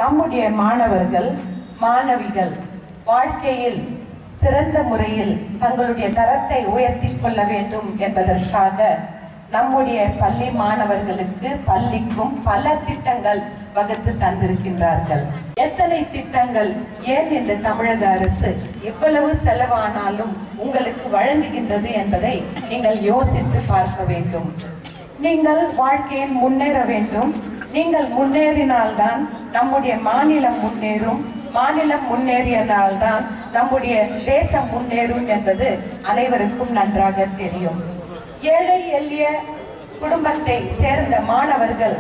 நம்முடைய மாணவர்கள் மாணவிகள் வாழ்க்கையில் சிறந்த முறையில் தங்களுடைய தரத்தை உயர்த்தி கொள்ள வேண்டும் என்பதற்காக நம்முடைய பள்ளி மாணவர்களுக்கு பள்ளிக்கும் பல திட்டங்கள் வகுத்து தந்திருக்கின்றார்கள் எத்தனை திட்டங்கள் ஏன் இந்த தமிழக அரசு இவ்வளவு செலவானாலும் உங்களுக்கு வழங்குகின்றது என்பதை நீங்கள் யோசித்து பார்க்க வேண்டும் நீங்கள் வாழ்க்கையில் முன்னேற வேண்டும் நீங்கள் முன்னேறினால்தான் நம்முடைய மாநிலம் முன்னேறும் மாநிலம் முன்னேறியதால்தான் நம்முடைய தேசம் முன்னேறும் என்பது அனைவருக்கும் நன்றாக தெரியும் ஏழை எளிய குடும்பத்தை சேர்ந்த மாணவர்கள்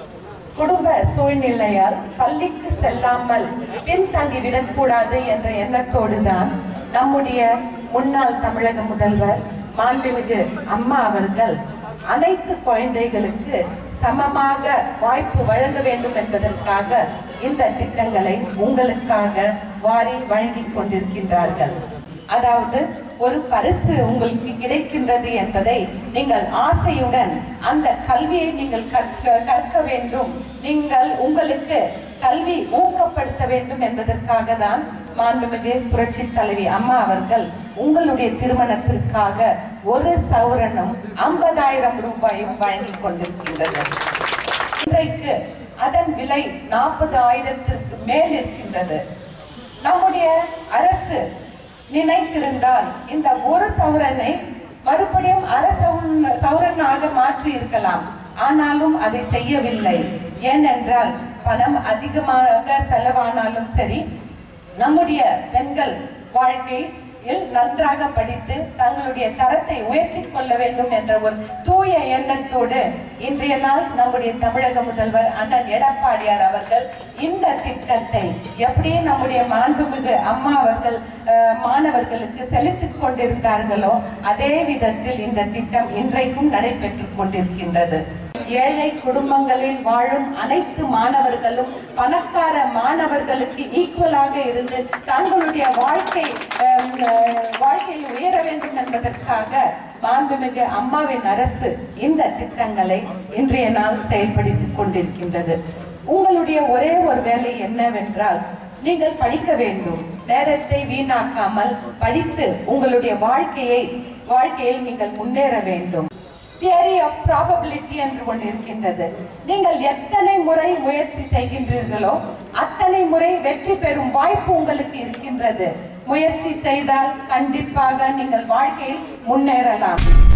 குடும்ப சூழ்நிலையால் பள்ளிக்கு செல்லாமல் பின்தங்கிவிடக் கூடாது என்ற எண்ணத்தோடு தான் நம்முடைய முன்னாள் தமிழக முதல்வர் மாண்புமிகு அம்மா அவர்கள் அனைத்து குழந்தைகளுக்கு சமமாக வாய்ப்பு வழங்க வேண்டும் என்பதற்காக இந்த திட்டங்களை உங்களுக்காக வாரி வழங்கிக் கொண்டிருக்கின்றார்கள் அதாவது ஒரு பரிசு உங்களுக்கு கிடைக்கின்றது என்பதை நீங்கள் ஆசையுடன் அந்த கல்வியை நீங்கள் கற்க கற்க வேண்டும் நீங்கள் உங்களுக்கு கல்வி ஊக்கப்படுத்த வேண்டும் என்பதற்காக தான் மாண்புமிகு புரட்சி தலைவி அம்மா அவர்கள் உங்களுடைய திருமணத்திற்காக ஒரு சௌரனும் ஐம்பதாயிரம் ரூபாயும் வழங்கிக் கொண்டிருக்கின்றது இன்றைக்கு அதன் விலை நாற்பது ஆயிரத்திற்கு மேல் இருக்கின்றது நம்முடைய அரசு நினைத்திருந்தால் இந்த ஒரு சௌரனை மறுபடியும் அர சௌரன் சௌரனாக மாற்றி இருக்கலாம் ஆனாலும் அதை செய்யவில்லை ஏனென்றால் பணம் அதிகமாக செலவானாலும் சரி நம்முடைய பெண்கள் வாழ்க்கையில் நன்றாக படித்து தங்களுடைய தரத்தை உயர்த்தி கொள்ள வேண்டும் என்ற ஒரு தூய எண்ணத்தோடு இன்றைய நாள் நம்முடைய தமிழக முதல்வர் அண்ணன் எடப்பாடியார் அவர்கள் இந்த திட்டத்தை எப்படி நம்முடைய மாண்புமிகு அம்மா அவர்கள் அஹ், மாணவர்களுக்கு செலுத்திக் கொண்டிருந்தார்களோ அதே விதத்தில் இந்த திட்டம் இன்றைக்கும் நடைபெற்றுக் கொண்டிருக்கின்றது ஏழை குடும்பங்களில் வாழும் அனைத்து மாணவர்களும் பணக்கார மாணவர்களுக்கு ஈக்குவலாக இருந்து தங்களுடைய வாழ்க்கை அஹ், அஹ், வாழ்க்கையில் உயர வேண்டும் என்பதற்காக மாண்புமிகு அம்மாவின் அரசு இந்த திட்டங்களை இன்றைய நாள் செயல்படுத்திக் கொண்டிருக்கின்றது உங்களுடைய ஒரே ஒரு வேலை என்னவென்றால் நீங்கள் படிக்க வேண்டும் நேரத்தை வீணாக்காமல் படித்து உங்களுடைய வாழ்க்கையை வாழ்க்கையில் நீங்கள் முன்னேற வேண்டும் தியரி ஆஃப் ப்ராபபிலிட்டி என்று ஒன்று இருக்கின்றது நீங்கள் எத்தனை முறை முயற்சி செய்கின்றீர்களோ அத்தனை முறை வெற்றி பெறும் வாய்ப்பு உங்களுக்கு இருக்கின்றது முயற்சி செய்தால் கண்டிப்பாக நீங்கள் வாழ்க்கையில் முன்னேறலாம்